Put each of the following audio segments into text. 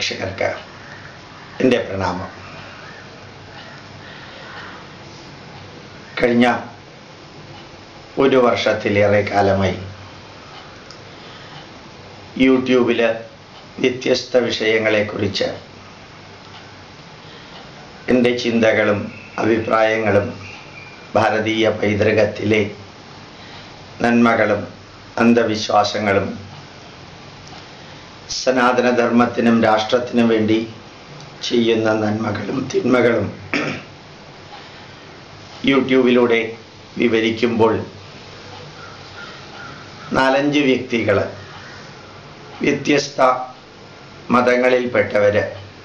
പ്രേക്ഷകർക്ക് എൻ്റെ പ്രണാമം കഴിഞ്ഞ ഒരു വർഷത്തിലേറെ കാലമായി യൂട്യൂബിൽ വ്യത്യസ്ത വിഷയങ്ങളെക്കുറിച്ച് എൻ്റെ ചിന്തകളും അഭിപ്രായങ്ങളും ഭാരതീയ പൈതൃകത്തിലെ നന്മകളും അന്ധവിശ്വാസങ്ങളും സനാതനധർമ്മത്തിനും രാഷ്ട്രത്തിനും വേണ്ടി ചെയ്യുന്ന നന്മകളും തിന്മകളും യൂട്യൂബിലൂടെ വിവരിക്കുമ്പോൾ നാലഞ്ച് വ്യക്തികൾ വ്യത്യസ്ത മതങ്ങളിൽപ്പെട്ടവർ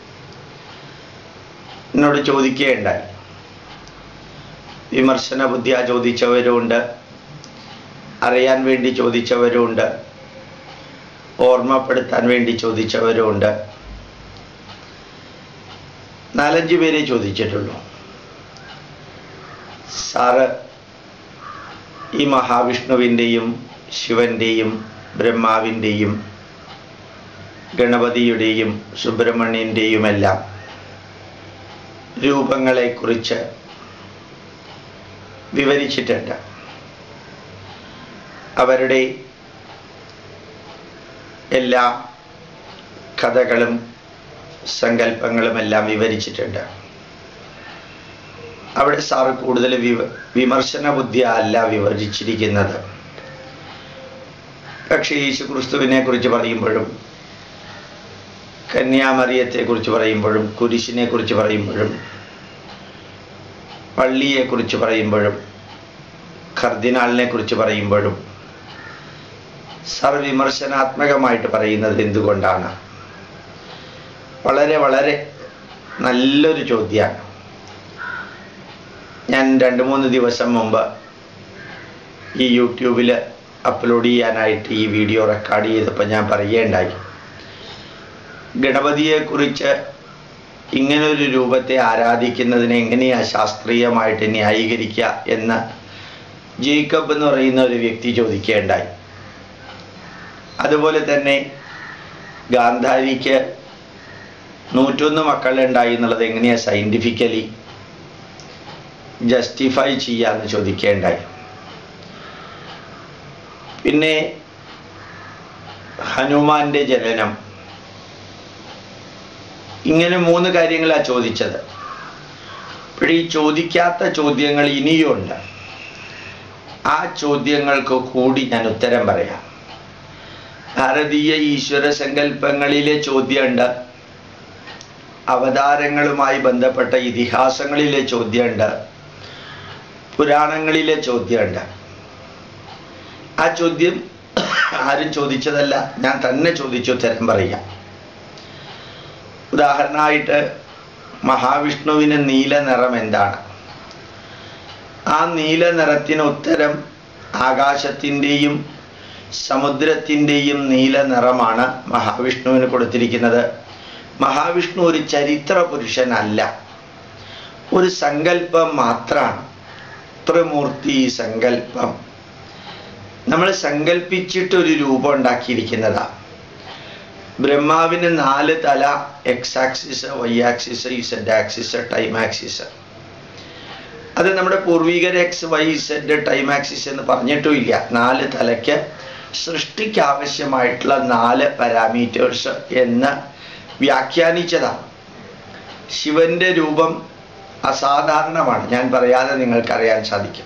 എന്നോട് ചോദിക്കുകയുണ്ടായി വിമർശന ബുദ്ധിയ ചോദിച്ചവരുമുണ്ട് അറിയാൻ വേണ്ടി ചോദിച്ചവരുമുണ്ട് ഓർമ്മപ്പെടുത്താൻ വേണ്ടി ചോദിച്ചവരുമുണ്ട് നാലഞ്ച് പേരെ ചോദിച്ചിട്ടുള്ളൂ സാറ് ഈ മഹാവിഷ്ണുവിൻ്റെയും ശിവൻ്റെയും ബ്രഹ്മാവിൻ്റെയും ഗണപതിയുടെയും സുബ്രഹ്മണ്യൻ്റെയുമെല്ലാം രൂപങ്ങളെക്കുറിച്ച് വിവരിച്ചിട്ടുണ്ട് അവരുടെ എല്ലാ കഥകളും സങ്കല്പങ്ങളും എല്ലാം വിവരിച്ചിട്ടുണ്ട് അവിടെ സാറ് കൂടുതൽ വിവ വിമർശന ബുദ്ധി അല്ല വിവരിച്ചിരിക്കുന്നത് പക്ഷേ യേശു ക്രിസ്തുവിനെ കുറിച്ച് പറയുമ്പോഴും കന്യാമറിയത്തെ കുറിച്ച് പറയുമ്പോഴും കുരിശിനെ കുറിച്ച് പറയുമ്പോഴും പള്ളിയെ കുറിച്ച് പറയുമ്പോഴും കർദിനാളിനെ കുറിച്ച് പറയുമ്പോഴും സാർ വിമർശനാത്മകമായിട്ട് പറയുന്നത് എന്തുകൊണ്ടാണ് വളരെ വളരെ നല്ലൊരു ചോദ്യമാണ് ഞാൻ രണ്ട് മൂന്ന് ദിവസം മുമ്പ് ഈ യൂട്യൂബിൽ അപ്ലോഡ് ചെയ്യാനായിട്ട് ഈ വീഡിയോ റെക്കോർഡ് ചെയ്തപ്പോൾ ഞാൻ പറയുകയുണ്ടായി ഗണപതിയെക്കുറിച്ച് ഇങ്ങനൊരു രൂപത്തെ ആരാധിക്കുന്നതിനെ എങ്ങനെയാണ് ശാസ്ത്രീയമായിട്ട് ന്യായീകരിക്കുക എന്ന് ജേക്കബ് എന്ന് പറയുന്ന ഒരു വ്യക്തി ചോദിക്കുകയുണ്ടായി അതുപോലെ തന്നെ ഗാന്ധാരിക്ക് നൂറ്റൊന്ന് മക്കളുണ്ടായി എന്നുള്ളത് എങ്ങനെയാണ് സയൻറ്റിഫിക്കലി ജസ്റ്റിഫൈ ചെയ്യാന്ന് ചോദിക്കേണ്ടായി പിന്നെ ഹനുമാന്റെ ജനനം ഇങ്ങനെ മൂന്ന് കാര്യങ്ങളാണ് ചോദിച്ചത് പക്ഷേ ഈ ചോദിക്കാത്ത ചോദ്യങ്ങൾ ഇനിയുണ്ട് ആ ചോദ്യങ്ങൾക്ക് കൂടി ഞാൻ ഉത്തരം പറയാം ഭാരതീയ ഈശ്വര സങ്കല്പങ്ങളിലെ ചോദ്യമുണ്ട് അവതാരങ്ങളുമായി ബന്ധപ്പെട്ട ഇതിഹാസങ്ങളിലെ ചോദ്യമുണ്ട് പുരാണങ്ങളിലെ ചോദ്യമുണ്ട് ആ ചോദ്യം ആരും ചോദിച്ചതല്ല ഞാൻ തന്നെ ചോദിച്ചു ഉത്തരം പറയാം ഉദാഹരണമായിട്ട് മഹാവിഷ്ണുവിന് നീല നിറം എന്താണ് ആ നീല നിറത്തിന് ഉത്തരം ആകാശത്തിൻ്റെയും സമുദ്രത്തിൻ്റെയും നീല നിറമാണ് മഹാവിഷ്ണുവിന് കൊടുത്തിരിക്കുന്നത് മഹാവിഷ്ണു ഒരു ചരിത്ര പുരുഷനല്ല ഒരു സങ്കല്പം മാത്രമാണ് ത്രിമൂർത്തി സങ്കല്പം നമ്മൾ സങ്കല്പിച്ചിട്ടൊരു രൂപം ഉണ്ടാക്കിയിരിക്കുന്നതാണ് ബ്രഹ്മാവിന് നാല് തല X axis Y axis Z axis time axis അത് നമ്മുടെ പൂർവികർ X Y Z time axis എന്ന് പറഞ്ഞിട്ടും ഇല്ല നാല് തലയ്ക്ക് സൃഷ്ടിക്ക് ആവശ്യമായിട്ടുള്ള നാല് പാരാമീറ്റേഴ്സ് എന്ന് വ്യാഖ്യാനിച്ചതാണ് ശിവന്റെ രൂപം അസാധാരണമാണ് ഞാൻ പറയാതെ നിങ്ങൾക്കറിയാൻ സാധിക്കും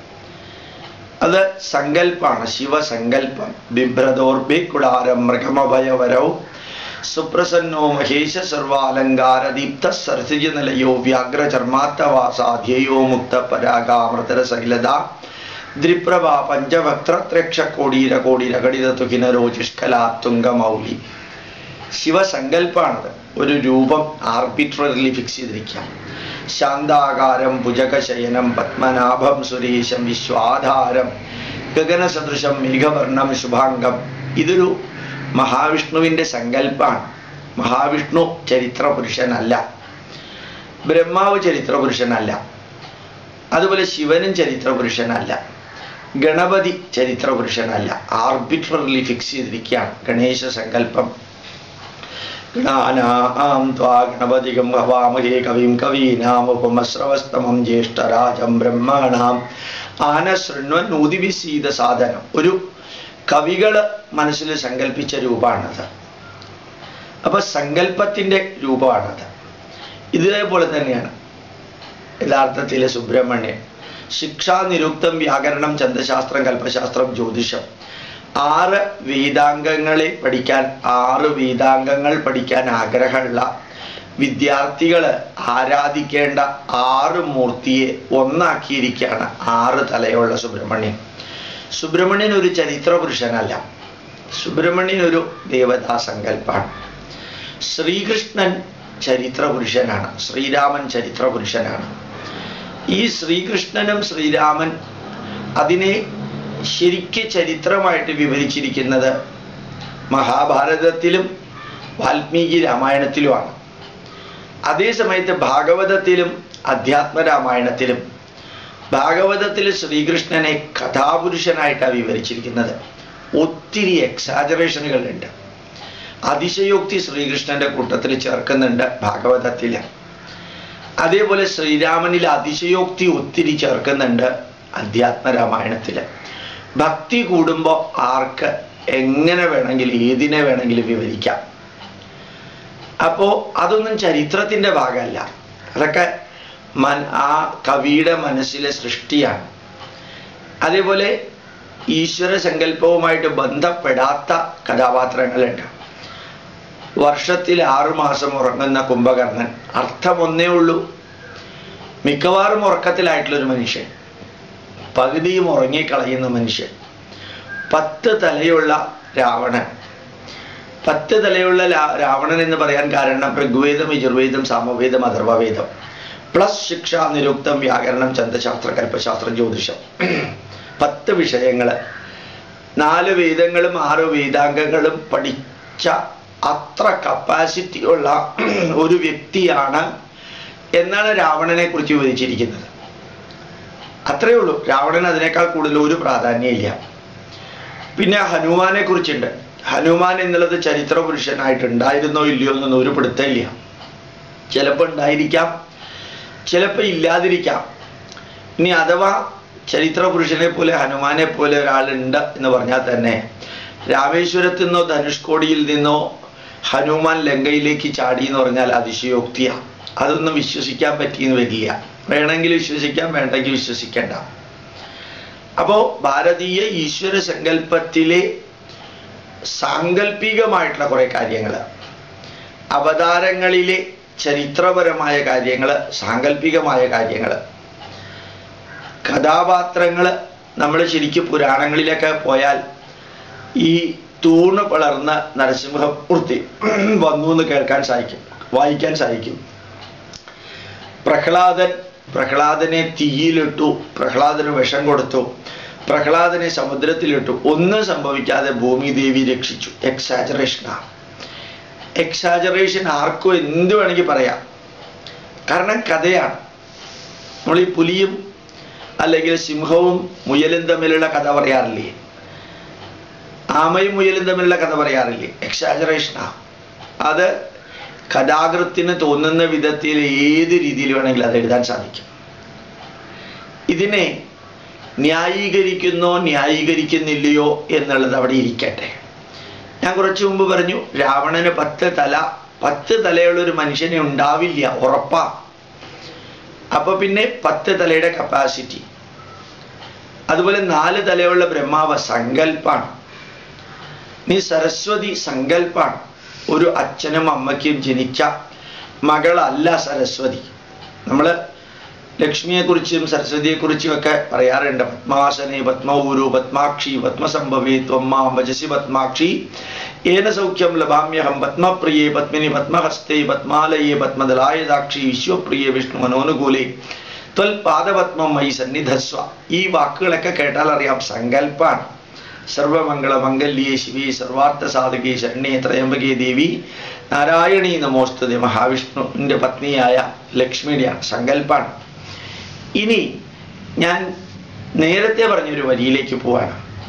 അത് സങ്കല്പാണ് ശിവസങ്കല്പം ബിഭ്രതോർഭിക്കുടാരം മൃഗമഭയവരവും സുപ്രസന്നോ മഹേശ സർവാലങ്കാര ദീപ്ത സർസിജ നിലയോ വ്യാഘ്രചർമാത്തവാസാധ്യയോ മുക്ത പരാഗാമൃതര സൈലത ദ്രിപ്രഭ പഞ്ചവക്ത്രത്രക്ഷ കോടീര കോടീര ഘടിത തുകിനരോചിഷ്കലാത്തുംഗമൗലി ശിവസങ്കല്പാണത് ഒരു രൂപം ആർബിട്രറിലി ഫിക്സ് ചെയ്തിരിക്കാം ശാന്താകാരം ഭുജകശയനം പത്മനാഭം സുരേശം വിശ്വാധാരം ഗഗനസദൃശം മേഘവർണം ശുഭാംഗം ഇതൊരു മഹാവിഷ്ണുവിൻ്റെ സങ്കല്പാണ് മഹാവിഷ്ണു ചരിത്ര പുരുഷനല്ല ബ്രഹ്മാവ് ചരിത്ര പുരുഷനല്ല അതുപോലെ ശിവനും ചരിത്ര പുരുഷനല്ല ഗണപതി ചരിത്ര പുരുഷനല്ല ആർബിട്രറിലി ഫിക്സ് ചെയ്തിരിക്കുകയാണ് ഗണേശ സങ്കല്പം ഗണാനാം ത്വാ ഗണപതികം ഹവാമഹേ കവിം കവീനാമുപമശ്രവസ്തമം ജ്യേഷ്ഠരാജം ബ്രഹ്മണാം ആന ശൃണ്വൻ ഊതിവിസീത സാധനം ഒരു കവികള് മനസ്സിൽ സങ്കല്പിച്ച രൂപമാണത് അപ്പൊ സങ്കല്പത്തിന്റെ രൂപമാണത് ഇതേപോലെ തന്നെയാണ് യഥാർത്ഥത്തിലെ സുബ്രഹ്മണ്യൻ ശിക്ഷാ നിരുക്തം വ്യാകരണം ചന്ദ്രശാസ്ത്രം കൽപ്പശാസ്ത്രം ജ്യോതിഷം ആറ് വേദാംഗങ്ങളെ പഠിക്കാൻ ആറ് വേദാംഗങ്ങൾ പഠിക്കാൻ ആഗ്രഹമുള്ള വിദ്യാർത്ഥികൾ ആരാധിക്കേണ്ട ആറ് മൂർത്തിയെ ഒന്നാക്കിയിരിക്കുകയാണ് ആറ് തലയുള്ള സുബ്രഹ്മണ്യൻ സുബ്രഹ്മണ്യൻ ഒരു ചരിത്ര പുരുഷനല്ല സുബ്രഹ്മണ്യൻ ഒരു ദേവതാ സങ്കല്പമാണ് ശ്രീകൃഷ്ണൻ ചരിത്ര പുരുഷനാണ് ശ്രീരാമൻ ചരിത്ര പുരുഷനാണ് ഈ ശ്രീകൃഷ്ണനും ശ്രീരാമൻ അതിനെ ശരിക്ക് ചരിത്രമായിട്ട് വിവരിച്ചിരിക്കുന്നത് മഹാഭാരതത്തിലും വാൽമീകി രാമായണത്തിലുമാണ് അതേ സമയത്ത് ഭാഗവതത്തിലും അധ്യാത്മ രാമായണത്തിലും ഭാഗവതത്തിൽ ശ്രീകൃഷ്ണനെ കഥാപുരുഷനായിട്ടാണ് വിവരിച്ചിരിക്കുന്നത് ഒത്തിരി എക്സാജറേഷനുകളുണ്ട് അതിശയോക്തി ശ്രീകൃഷ്ണന്റെ കൂട്ടത്തിൽ ചേർക്കുന്നുണ്ട് ഭാഗവതത്തിൽ അതേപോലെ ശ്രീരാമനിൽ അതിശയോക്തി ഒത്തിരി ചേർക്കുന്നുണ്ട് അധ്യാത്മ രാമായണത്തിൽ ഭക്തി കൂടുമ്പോൾ ആർക്ക് എങ്ങനെ വേണമെങ്കിലും ഏതിനെ വേണമെങ്കിലും വിവരിക്കാം അപ്പോ അതൊന്നും ചരിത്രത്തിന്റെ ഭാഗമല്ല അതൊക്കെ മൻ ആ കവിയുടെ മനസ്സിലെ സൃഷ്ടിയാണ് അതേപോലെ ഈശ്വര സങ്കല്പവുമായിട്ട് ബന്ധപ്പെടാത്ത കഥാപാത്രങ്ങളുണ്ട് വർഷത്തിൽ ആറു മാസം ഉറങ്ങുന്ന കുംഭകർണൻ അർത്ഥം ഒന്നേ ഉള്ളൂ മിക്കവാറും ഉറക്കത്തിലായിട്ടുള്ളൊരു മനുഷ്യൻ പകുതിയും ഉറങ്ങിക്കളയുന്ന മനുഷ്യൻ പത്ത് തലയുള്ള രാവണൻ പത്ത് തലയുള്ള ലാ- രാവണൻ എന്ന് പറയാൻ കാരണം ഋഗ്വേദം യജുർവേദം സാമവേദം അഥർവവേദം പ്ലസ് ശിക്ഷ നിരുക്തം വ്യാകരണം ചന്ദ്രശാസ്ത്ര കൽപ്പശാസ്ത്രം ജ്യോതിഷം പത്ത് വിഷയങ്ങൾ നാല് വേദങ്ങളും ആറ് വേദാംഗങ്ങളും പഠിച്ച അത്ര കപ്പാസിറ്റി ഉള്ള ഒരു വ്യക്തിയാണ് എന്നാണ് രാവണനെ കുറിച്ച് വിവരിച്ചിരിക്കുന്നത് അത്രയേ ഉള്ളൂ രാവണൻ അതിനേക്കാൾ കൂടുതൽ ഒരു പ്രാധാന്യമില്ല പിന്നെ ഹനുമാനെ കുറിച്ചുണ്ട് ഹനുമാൻ എന്നുള്ളത് ചരിത്ര പുരുഷനായിട്ടുണ്ടായിരുന്നോ ഇല്ലയോ എന്നൊന്നും ഒരു പിടുത്തമില്ല ചിലപ്പോൾ ഉണ്ടായിരിക്കാം ചിലപ്പോൾ ഇല്ലാതിരിക്കാം ഇനി അഥവാ ചരിത്ര പുരുഷനെ പോലെ ഹനുമാനെ പോലെ ഒരാളുണ്ട് എന്ന് പറഞ്ഞാൽ തന്നെ രാമേശ്വരത്തു നിന്നോ ധനുഷ്കോടിയിൽ നിന്നോ ഹനുമാൻ ലങ്കയിലേക്ക് ചാടി എന്ന് പറഞ്ഞാൽ അതിശയോക്തിയാണ് അതൊന്നും വിശ്വസിക്കാൻ പറ്റിയെന്ന് വരില്ല വേണമെങ്കിൽ വിശ്വസിക്കാം വേണ്ടെങ്കിൽ വിശ്വസിക്കേണ്ട അപ്പോ ഭാരതീയ ഈശ്വര സങ്കല്പത്തിലെ സാങ്കല്പികമായിട്ടുള്ള കുറെ കാര്യങ്ങൾ അവതാരങ്ങളിലെ ചരിത്രപരമായ കാര്യങ്ങൾ സാങ്കല്പികമായ കാര്യങ്ങൾ കഥാപാത്രങ്ങൾ നമ്മൾ ശരിക്കും പുരാണങ്ങളിലൊക്കെ പോയാൽ ഈ തൂണ് പിളർന്ന നരസിംഹമൂർത്തി വന്നു എന്ന് കേൾക്കാൻ സാധിക്കും വായിക്കാൻ സാധിക്കും പ്രഹ്ലാദൻ പ്രഹ്ലാദനെ തീയിലിട്ടു പ്രഹ്ലാദന് വിഷം കൊടുത്തു പ്രഹ്ലാദനെ സമുദ്രത്തിലിട്ടു ഒന്നും സംഭവിക്കാതെ ഭൂമിദേവി രക്ഷിച്ചു എക്സാജറേഷനാണ് എക്സാജറേഷൻ ആർക്കും എന്ത് വേണമെങ്കിൽ പറയാം കാരണം കഥയാണ് നമ്മൾ ഈ പുലിയും അല്ലെങ്കിൽ സിംഹവും മുയലും തമ്മിലുള്ള കഥ പറയാറില്ലേ ആമയും മുയലും തമ്മിലുള്ള കഥ പറയാറില്ലേ എക്സാജറേഷനാ അത് കഥാകൃത്തിന് തോന്നുന്ന വിധത്തിൽ ഏത് രീതിയിൽ വേണമെങ്കിലും അത് എഴുതാൻ സാധിക്കും ഇതിനെ ന്യായീകരിക്കുന്നോ ന്യായീകരിക്കുന്നില്ലയോ എന്നുള്ളത് അവിടെ ഇരിക്കട്ടെ ഞാൻ കുറച്ചു മുമ്പ് പറഞ്ഞു രാവണന് പത്ത് തല പത്ത് തലയുള്ള ഒരു മനുഷ്യനെ ഉണ്ടാവില്ല ഉറപ്പാ അപ്പൊ പിന്നെ പത്ത് തലയുടെ കപ്പാസിറ്റി അതുപോലെ നാല് തലയുള്ള ബ്രഹ്മാവ് സങ്കല്പാണ് നീ സരസ്വതി സങ്കല്പാണ് ഒരു അച്ഛനും അമ്മയ്ക്കും ജനിച്ച മകളല്ല സരസ്വതി നമ്മൾ ലക്ഷ്മിയെക്കുറിച്ചും സരസ്വതിയെക്കുറിച്ചും ഒക്കെ പറയാറുണ്ട് പത്മാസനെ പത്മഊരു പത്മാക്ഷി പത്മസംഭവേ ത്വമ്മാം വചസി പത്മാക്ഷി ഏന സൗഖ്യം ലഭാമ്യഹം പത്മപ്രിയേ പത്മിനി പത്മഹസ്തേ പത്മാലയേ പത്മദലായതാക്ഷി വിശ്വപ്രിയേ വിഷ്ണു മനോനുകൂലേ ത്വൽ പാദപത്മം മൈ സന്നിധസ്വ ഈ വാക്കുകളൊക്കെ കേട്ടാൽ അറിയാം സങ്കല്പാണ് സർവമംഗള മംഗല്യേ ശിവേ സർവാർത്ഥ സാധകേ ശരണേ ത്രയംബകേ ദേവി നാരായണീ നമോസ്തുതി മഹാവിഷ്ണുവിൻ്റെ പത്നിയായ ലക്ഷ്മിയുടെയാണ് സങ്കല്പാണ് ഇനി ഞാൻ നേരത്തെ പറഞ്ഞൊരു വരിയിലേക്ക് പോവാണ്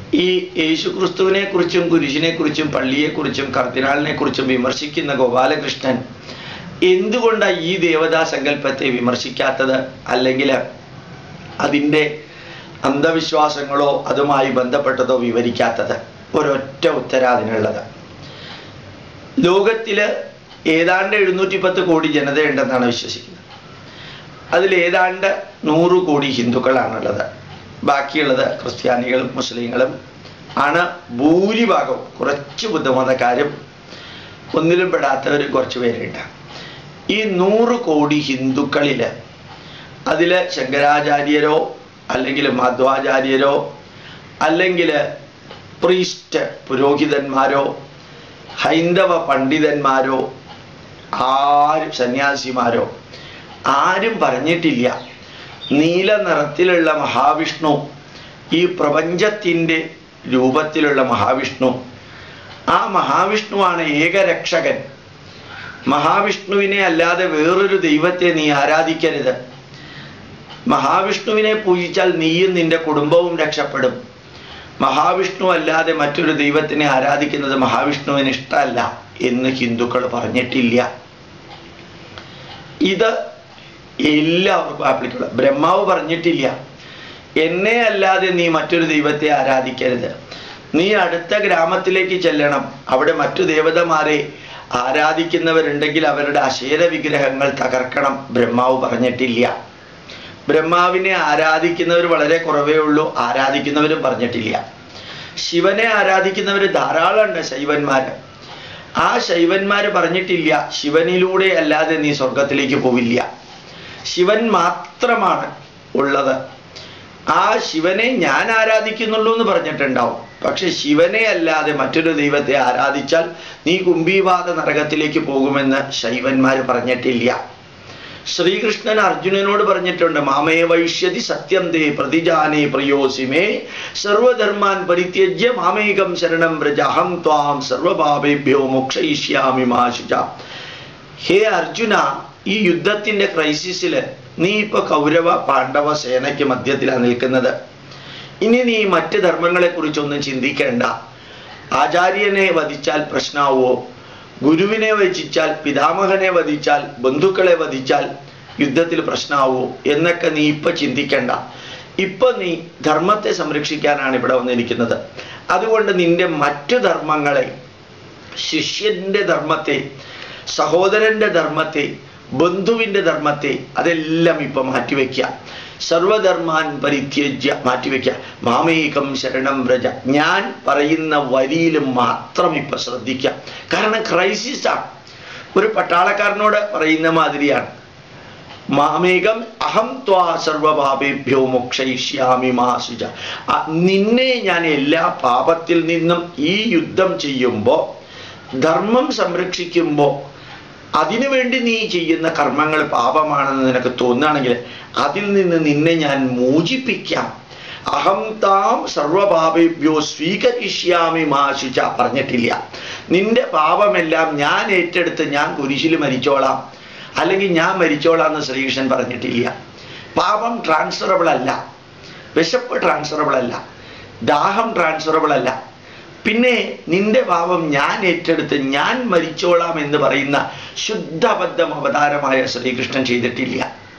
ഈ യേശുക്രിസ്തുവിനെ കുറിച്ചും കുരിശിനെ കുറിച്ചും പള്ളിയെക്കുറിച്ചും കർദിനാളിനെ കുറിച്ചും വിമർശിക്കുന്ന ഗോപാലകൃഷ്ണൻ എന്തുകൊണ്ടാണ് ഈ ദേവതാ സങ്കല്പത്തെ വിമർശിക്കാത്തത് അല്ലെങ്കിൽ അതിൻ്റെ അന്ധവിശ്വാസങ്ങളോ അതുമായി ബന്ധപ്പെട്ടതോ വിവരിക്കാത്തത് ഒരൊറ്റ ഉത്തരം അതിനുള്ളത് ലോകത്തില് ഏതാണ്ട് എഴുന്നൂറ്റി പത്ത് കോടി ജനതയുണ്ടെന്നാണ് വിശ്വസിക്കുന്നത് അതിൽ ഏതാണ്ട് നൂറ് കോടി ഹിന്ദുക്കളാണുള്ളത് ബാക്കിയുള്ളത് ക്രിസ്ത്യാനികളും മുസ്ലിങ്ങളും ആണ് ഭൂരിഭാഗവും കുറച്ച് ബുദ്ധമതക്കാരും ഒന്നിലും പെടാത്തവർ കുറച്ച് പേരുണ്ട് ഈ നൂറ് കോടി ഹിന്ദുക്കളിൽ അതിൽ ശങ്കരാചാര്യരോ അല്ലെങ്കിൽ മധ്വാചാര്യരോ അല്ലെങ്കിൽ പ്രീസ്റ്റ് പുരോഹിതന്മാരോ ഹൈന്ദവ പണ്ഡിതന്മാരോ ആരും സന്യാസിമാരോ ആരും പറഞ്ഞിട്ടില്ല നീല നിറത്തിലുള്ള മഹാവിഷ്ണു ഈ പ്രപഞ്ചത്തിൻ്റെ രൂപത്തിലുള്ള മഹാവിഷ്ണു ആ മഹാവിഷ്ണുവാണ് ഏകരക്ഷകൻ മഹാവിഷ്ണുവിനെ അല്ലാതെ വേറൊരു ദൈവത്തെ നീ ആരാധിക്കരുത് മഹാവിഷ്ണുവിനെ പൂജിച്ചാൽ നീയും നിന്റെ കുടുംബവും രക്ഷപ്പെടും മഹാവിഷ്ണു അല്ലാതെ മറ്റൊരു ദൈവത്തിനെ ആരാധിക്കുന്നത് മഹാവിഷ്ണുവിന് ഇഷ്ടമല്ല എന്ന് ഹിന്ദുക്കൾ പറഞ്ഞിട്ടില്ല ഇത് എല്ലാവർക്കും ആപ്ലിക്കബിൾ ബ്രഹ്മാവ് പറഞ്ഞിട്ടില്ല എന്നെ അല്ലാതെ നീ മറ്റൊരു ദൈവത്തെ ആരാധിക്കരുത് നീ അടുത്ത ഗ്രാമത്തിലേക്ക് ചെല്ലണം അവിടെ മറ്റു ദേവതമാരെ ആരാധിക്കുന്നവരുണ്ടെങ്കിൽ അവരുടെ അശേര വിഗ്രഹങ്ങൾ തകർക്കണം ബ്രഹ്മാവ് പറഞ്ഞിട്ടില്ല ബ്രഹ്മാവിനെ ആരാധിക്കുന്നവർ വളരെ കുറവേ ഉള്ളൂ ആരാധിക്കുന്നവരും പറഞ്ഞിട്ടില്ല ശിവനെ ആരാധിക്കുന്നവർ ധാരാളമുണ്ട് ശൈവന്മാര് ആ ശൈവന്മാര് പറഞ്ഞിട്ടില്ല ശിവനിലൂടെ അല്ലാതെ നീ സ്വർഗത്തിലേക്ക് പോവില്ല ശിവൻ മാത്രമാണ് ഉള്ളത് ആ ശിവനെ ഞാൻ ആരാധിക്കുന്നുള്ളൂ എന്ന് പറഞ്ഞിട്ടുണ്ടാവും പക്ഷെ ശിവനെ അല്ലാതെ മറ്റൊരു ദൈവത്തെ ആരാധിച്ചാൽ നീ കുംഭീവാദ നരകത്തിലേക്ക് പോകുമെന്ന് ശൈവന്മാർ പറഞ്ഞിട്ടില്ല ശ്രീകൃഷ്ണൻ അർജുനനോട് പറഞ്ഞിട്ടുണ്ട് മാമേ വൈഷ്യതി സത്യം തേ പ്രതിജാനേ പ്രിയോസിമേ സർവധർമാൻ പരിത്യജ്യ മാമേകം ശരണം വ്രജ അഹം ത്വാം സർവപാപേഭ്യോ മോക്ഷയിഷ്യാമി മാശുച ഹേ അർജുന ഈ യുദ്ധത്തിന്റെ ക്രൈസിസിൽ നീ ഇപ്പൊ കൗരവ പാണ്ഡവ സേനയ്ക്ക് മധ്യത്തിലാണ് നിൽക്കുന്നത് ഇനി നീ മറ്റ് ധർമ്മങ്ങളെ കുറിച്ചൊന്നും ചിന്തിക്കേണ്ട ആചാര്യനെ വധിച്ചാൽ പ്രശ്നമാവോ ഗുരുവിനെ വധിച്ചാൽ പിതാമഹനെ വധിച്ചാൽ ബന്ധുക്കളെ വധിച്ചാൽ യുദ്ധത്തിൽ പ്രശ്നമാവോ എന്നൊക്കെ നീ ഇപ്പൊ ചിന്തിക്കണ്ട ഇപ്പൊ നീ ധർമ്മത്തെ സംരക്ഷിക്കാനാണ് ഇവിടെ വന്നിരിക്കുന്നത് അതുകൊണ്ട് നിന്റെ മറ്റു ധർമ്മങ്ങളെ ശിഷ്യന്റെ ധർമ്മത്തെ സഹോദരന്റെ ധർമ്മത്തെ ബന്ധുവിന്റെ ധർമ്മത്തെ അതെല്ലാം ഇപ്പൊ മാറ്റിവെക്കുക സർവധർമാൻ പരിത്യജ്യ മാറ്റിവെക്കുക മാമേകം ശരണം വ്രജ ഞാൻ പറയുന്ന വരിയിൽ മാത്രം ഇപ്പൊ ശ്രദ്ധിക്കുക കാരണം ക്രൈസിസാണ് ഒരു പട്ടാളക്കാരനോട് പറയുന്ന മാതിരിയാണ് മാമേകം അഹം ത്വാ സർവപാപേഭ്യോ മോക്ഷയിഷ്യാമി മാസുജ നിന്നെ ഞാൻ എല്ലാ പാപത്തിൽ നിന്നും ഈ യുദ്ധം ചെയ്യുമ്പോൾ ധർമ്മം സംരക്ഷിക്കുമ്പോൾ അതിനുവേണ്ടി നീ ചെയ്യുന്ന കർമ്മങ്ങൾ പാപമാണെന്ന് നിനക്ക് തോന്നുകയാണെങ്കിൽ അതിൽ നിന്ന് നിന്നെ ഞാൻ മോചിപ്പിക്കാം അഹം താം സർവപാപേഭ്യോ സ്വീകരിഷ്യാമി മാശുച പറഞ്ഞിട്ടില്ല നിന്റെ പാപമെല്ലാം ഞാൻ ഏറ്റെടുത്ത് ഞാൻ കുരിശിൽ മരിച്ചോളാം അല്ലെങ്കിൽ ഞാൻ മരിച്ചോളാം എന്ന് ശ്രീകൃഷ്ണൻ പറഞ്ഞിട്ടില്ല പാപം ട്രാൻസ്ഫറബിൾ അല്ല വിശപ്പ് ട്രാൻസ്ഫറബിൾ അല്ല ദാഹം ട്രാൻസ്ഫറബിൾ അല്ല പിന്നെ നിന്റെ പാപം ഞാൻ ഏറ്റെടുത്ത് ഞാൻ മരിച്ചോളാം എന്ന് പറയുന്ന ശുദ്ധബദ്ധം അവതാരമായ ശ്രീകൃഷ്ണൻ ചെയ്തിട്ടില്ല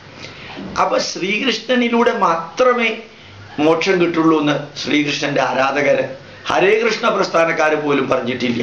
അപ്പൊ ശ്രീകൃഷ്ണനിലൂടെ മാത്രമേ മോക്ഷം കിട്ടുള്ളൂ എന്ന് ശ്രീകൃഷ്ണന്റെ ആരാധകര് ഹരേ കൃഷ്ണ പ്രസ്ഥാനക്കാർ പോലും പറഞ്ഞിട്ടില്ല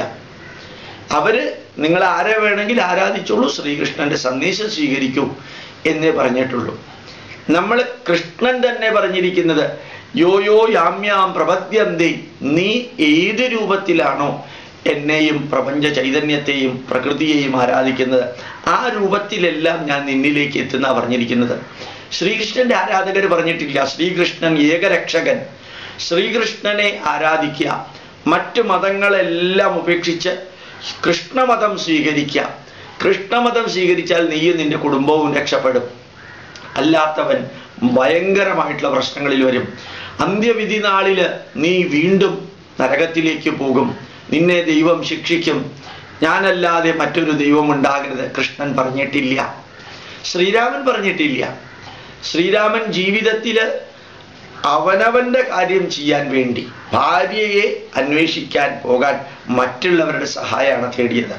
അവര് നിങ്ങൾ ആരെ വേണമെങ്കിൽ ആരാധിച്ചോളൂ ശ്രീകൃഷ്ണന്റെ സന്ദേശം സ്വീകരിക്കൂ എന്നേ പറഞ്ഞിട്ടുള്ളൂ നമ്മൾ കൃഷ്ണൻ തന്നെ പറഞ്ഞിരിക്കുന്നത് യോ യോ യാമ്യാം പ്രപദ്യന്തേ നീ ഏത് രൂപത്തിലാണോ എന്നെയും പ്രപഞ്ച ചൈതന്യത്തെയും പ്രകൃതിയെയും ആരാധിക്കുന്നത് ആ രൂപത്തിലെല്ലാം ഞാൻ നിന്നിലേക്ക് എത്തുന്ന പറഞ്ഞിരിക്കുന്നത് ശ്രീകൃഷ്ണന്റെ ആരാധകർ പറഞ്ഞിട്ടില്ല ശ്രീകൃഷ്ണൻ ഏകരക്ഷകൻ ശ്രീകൃഷ്ണനെ ആരാധിക്കുക മറ്റു മതങ്ങളെല്ലാം ഉപേക്ഷിച്ച് കൃഷ്ണമതം സ്വീകരിക്കുക കൃഷ്ണമതം സ്വീകരിച്ചാൽ നീയും നിന്റെ കുടുംബവും രക്ഷപ്പെടും അല്ലാത്തവൻ ഭയങ്കരമായിട്ടുള്ള പ്രശ്നങ്ങളിൽ വരും അന്ത്യവിധി നാളില് നീ വീണ്ടും നരകത്തിലേക്ക് പോകും നിന്നെ ദൈവം ശിക്ഷിക്കും ഞാനല്ലാതെ മറ്റൊരു ദൈവം ഉണ്ടാകരുത് കൃഷ്ണൻ പറഞ്ഞിട്ടില്ല ശ്രീരാമൻ പറഞ്ഞിട്ടില്ല ശ്രീരാമൻ ജീവിതത്തില് അവനവന്റെ കാര്യം ചെയ്യാൻ വേണ്ടി ഭാര്യയെ അന്വേഷിക്കാൻ പോകാൻ മറ്റുള്ളവരുടെ സഹായമാണ് തേടിയത്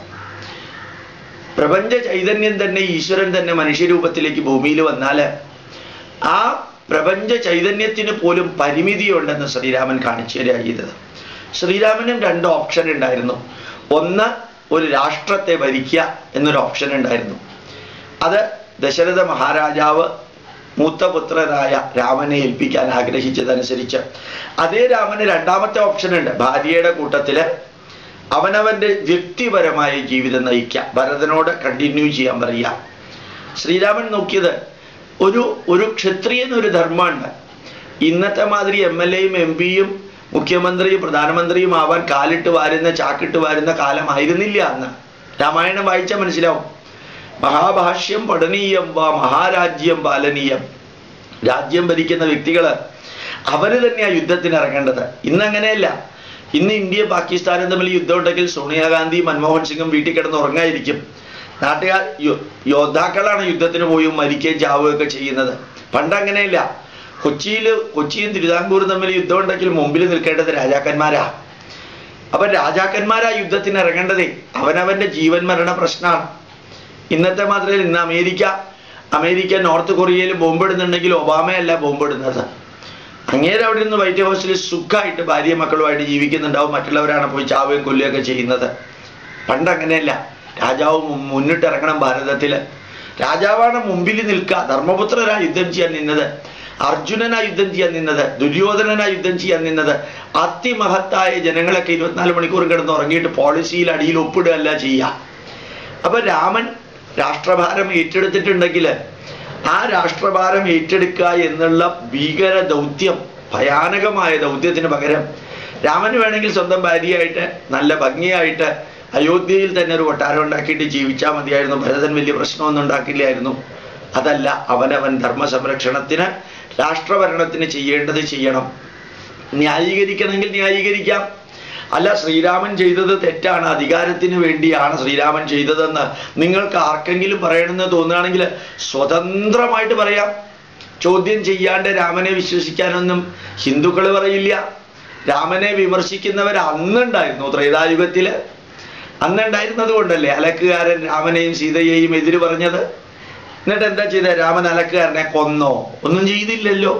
പ്രപഞ്ച ചൈതന്യം തന്നെ ഈശ്വരൻ തന്നെ മനുഷ്യരൂപത്തിലേക്ക് ഭൂമിയിൽ വന്നാൽ ആ പ്രപഞ്ച ചൈതന്യത്തിന് പോലും പരിമിതിയുണ്ടെന്ന് ശ്രീരാമൻ കാണിച്ചു തരിക ചെയ്തത് ശ്രീരാമനും രണ്ട് ഓപ്ഷൻ ഉണ്ടായിരുന്നു ഒന്ന് ഒരു രാഷ്ട്രത്തെ ഭരിക്കുക എന്നൊരു ഓപ്ഷൻ ഉണ്ടായിരുന്നു അത് ദശരഥ മഹാരാജാവ് മൂത്തപുത്രനായ രാമനെ ഏൽപ്പിക്കാൻ ആഗ്രഹിച്ചതനുസരിച്ച് അതേ രാമന് രണ്ടാമത്തെ ഓപ്ഷൻ ഉണ്ട് ഭാര്യയുടെ കൂട്ടത്തില് അവനവന്റെ വ്യക്തിപരമായ ജീവിതം നയിക്കാം ഭരതനോട് കണ്ടിന്യൂ ചെയ്യാൻ പറയുക ശ്രീരാമൻ നോക്കിയത് ഒരു ഒരു ക്ഷത്രിയനൊരു ധർമ്മമുണ്ട് ഇന്നത്തെ മാതിരി എം എൽ എയും എം പിയും മുഖ്യമന്ത്രിയും പ്രധാനമന്ത്രിയും ആവാൻ കാലിട്ട് വാരുന്ന ചാക്കിട്ട് വാരുന്ന കാലമായിരുന്നില്ല അന്ന് രാമായണം വായിച്ചാൽ മനസ്സിലാവും മഹാഭാഷ്യം പഠനീയം വാ മഹാരാജ്യം പാലനീയം രാജ്യം ഭരിക്കുന്ന വ്യക്തികള് അവര് തന്നെയാ യുദ്ധത്തിന് ഇറങ്ങേണ്ടത് ഇന്ന് അങ്ങനെയല്ല ഇന്ന് ഇന്ത്യയും പാകിസ്ഥാനും തമ്മിൽ യുദ്ധം ഉണ്ടെങ്കിൽ സോണിയാഗാന്ധി മൻമോഹൻ സിംഗും വീട്ടിൽ കിടന്ന് ഉറങ്ങായിരിക്കും നാട്ടുകാർ യോ- യോദ്ധാക്കളാണ് യുദ്ധത്തിന് പോയി മരിക്കുകയും ചാവുകയൊക്കെ ചെയ്യുന്നത് പണ്ട് അങ്ങനെയല്ല കൊച്ചിയിൽ കൊച്ചിയും തിരുവിതാംകൂറും തമ്മിൽ യുദ്ധം ഉണ്ടെങ്കിൽ മുമ്പിൽ നിൽക്കേണ്ടത് രാജാക്കന്മാരാ അപ്പൊ രാജാക്കന്മാരാ യുദ്ധത്തിന് ഇറങ്ങേണ്ടതേ അവനവന്റെ ജീവൻ മരണ പ്രശ്നമാണ് ഇന്നത്തെ മാത്രമല്ല ഇന്ന് അമേരിക്ക അമേരിക്ക നോർത്ത് കൊറിയയിൽ ബോംബിടുന്നുണ്ടെങ്കിൽ ഒബാമയല്ല ബോംബിടുന്നത് അങ്ങേരെ അവിടെ നിന്ന് വൈറ്റ് ഹൗസിൽ സുഖമായിട്ട് ഭാര്യ മക്കളുമായിട്ട് ജീവിക്കുന്നുണ്ടാവും മറ്റുള്ളവരാണ് പോയി ചാവുകയും കൊല്ലുകയൊക്കെ ചെയ്യുന്നത് പണ്ട് അങ്ങനെയല്ല രാജാവ് മു- മുന്നിട്ടിറങ്ങണം ഭാരതത്തില് രാജാവാണ് മുമ്പിൽ നിൽക്കുക ധർമ്മപുത്രനാ യുദ്ധം ചെയ്യാൻ നിന്നത് അർജുനനാ യുദ്ധം ചെയ്യാൻ നിന്നത് ദുര്യോധനനാ യുദ്ധം ചെയ്യാൻ നിന്നത് അതിമഹത്തായ ജനങ്ങളൊക്കെ ഇരുപത്തിനാല് മണിക്കൂർ കിടന്ന് ഉറങ്ങിയിട്ട് പോളിസിയിൽ അടിയിൽ ഒപ്പിടുകയല്ല ചെയ്യുക അപ്പൊ രാമൻ രാഷ്ട്രഭാരം ഏറ്റെടുത്തിട്ടുണ്ടെങ്കിൽ ആ രാഷ്ട്രഭാരം ഏറ്റെടുക്കുക എന്നുള്ള ഭീകര ദൗത്യം ഭയാനകമായ ദൗത്യത്തിന് പകരം രാമന് വേണമെങ്കിൽ സ്വന്തം ഭാര്യയായിട്ട് നല്ല ഭംഗിയായിട്ട് അയോധ്യയിൽ തന്നെ ഒരു കൊട്ടാരം ഉണ്ടാക്കിയിട്ട് ജീവിച്ചാൽ മതിയായിരുന്നു ഭരതൻ വലിയ പ്രശ്നമൊന്നും ഉണ്ടാക്കില്ലായിരുന്നു അതല്ല അവനവൻ ധർമ്മ സംരക്ഷണത്തിന് രാഷ്ട്രഭരണത്തിന് ചെയ്യേണ്ടത് ചെയ്യണം ന്യായീകരിക്കണമെങ്കിൽ ന്യായീകരിക്കാം അല്ല ശ്രീരാമൻ ചെയ്തത് തെറ്റാണ് അധികാരത്തിന് വേണ്ടിയാണ് ശ്രീരാമൻ ചെയ്തതെന്ന് നിങ്ങൾക്ക് ആർക്കെങ്കിലും പറയണമെന്ന് തോന്നുകയാണെങ്കിൽ സ്വതന്ത്രമായിട്ട് പറയാം ചോദ്യം ചെയ്യാണ്ട് രാമനെ വിശ്വസിക്കാനൊന്നും ഹിന്ദുക്കൾ പറയില്ല രാമനെ വിമർശിക്കുന്നവർ അന്നുണ്ടായിരുന്നു ത്രേതായുഗത്തില് അന്നുണ്ടായിരുന്നത് കൊണ്ടല്ലേ അലക്കുകാരൻ രാമനെയും സീതയെയും എതിര് പറഞ്ഞത് എന്നിട്ട് എന്താ ചെയ്ത രാമൻ അലക്കുകാരനെ കൊന്നോ ഒന്നും ചെയ്തില്ലല്ലോ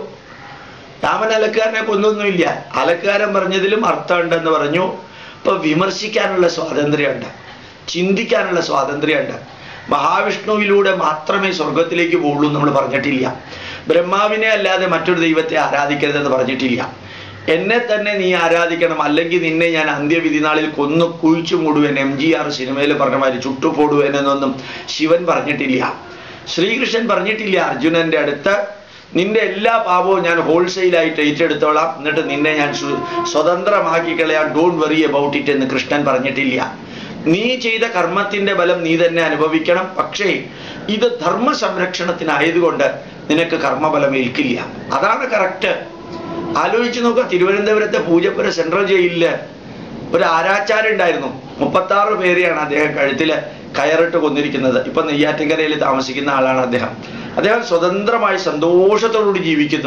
രാമൻ അലക്കുകാരനെ കൊന്നൊന്നുമില്ല അലക്കുകാരൻ പറഞ്ഞതിലും അർത്ഥമുണ്ടെന്ന് പറഞ്ഞു ഇപ്പൊ വിമർശിക്കാനുള്ള സ്വാതന്ത്ര്യമുണ്ട് ചിന്തിക്കാനുള്ള സ്വാതന്ത്ര്യമുണ്ട് മഹാവിഷ്ണുവിലൂടെ മാത്രമേ സ്വർഗത്തിലേക്ക് പോകുള്ളൂ എന്ന് നമ്മൾ പറഞ്ഞിട്ടില്ല ബ്രഹ്മാവിനെ അല്ലാതെ മറ്റൊരു ദൈവത്തെ ആരാധിക്കരുതെന്ന് പറഞ്ഞിട്ടില്ല എന്നെ തന്നെ നീ ആരാധിക്കണം അല്ലെങ്കിൽ നിന്നെ ഞാൻ അന്ത്യവിധി നാളിൽ കൊന്നു കുഴിച്ചു മൂടുവൻ എം ജി ആർ സിനിമയിൽ പറഞ്ഞ മാതിരി ചുട്ടുപോടുവൻ എന്നൊന്നും ശിവൻ പറഞ്ഞിട്ടില്ല ശ്രീകൃഷ്ണൻ പറഞ്ഞിട്ടില്ല അർജുനന്റെ അടുത്ത് നിന്റെ എല്ലാ പാപവും ഞാൻ ഹോൾസെയിലായിട്ട് ഏറ്റെടുത്തോളാം എന്നിട്ട് നിന്നെ ഞാൻ സ്വ- സ്വതന്ത്രമാക്കി കളയാം ഡോണ്ട് വെറി അബൌട്ട് ഇറ്റ് എന്ന് കൃഷ്ണൻ പറഞ്ഞിട്ടില്ല നീ ചെയ്ത കർമ്മത്തിന്റെ ബലം നീ തന്നെ അനുഭവിക്കണം പക്ഷേ ഇത് ധർമ്മ സംരക്ഷണത്തിനായതുകൊണ്ട് നിനക്ക് കർമ്മബലം ഏൽക്കില്ല അതാണ് കറക്റ്റ് ആലോചിച്ച് നോക്കുക തിരുവനന്തപുരത്തെ പൂജപ്പുര സെൻട്രൽ ജയിലില് ഒരു ആരാച്ചാരുണ്ടായിരുന്നു മുപ്പത്തി ആറ് പേരെയാണ് അദ്ദേഹം കഴുത്തില് കയറിട്ട് കൊന്നിരിക്കുന്നത് ഇപ്പൊ നെയ്യാറ്റിൻകരയിൽ താമസിക്കുന്ന ആളാണ് അദ്ദേഹം അദ്ദേഹം സ്വതന്ത്രമായി സന്തോഷത്തോടുകൂടി ജീവിക്കുന്നു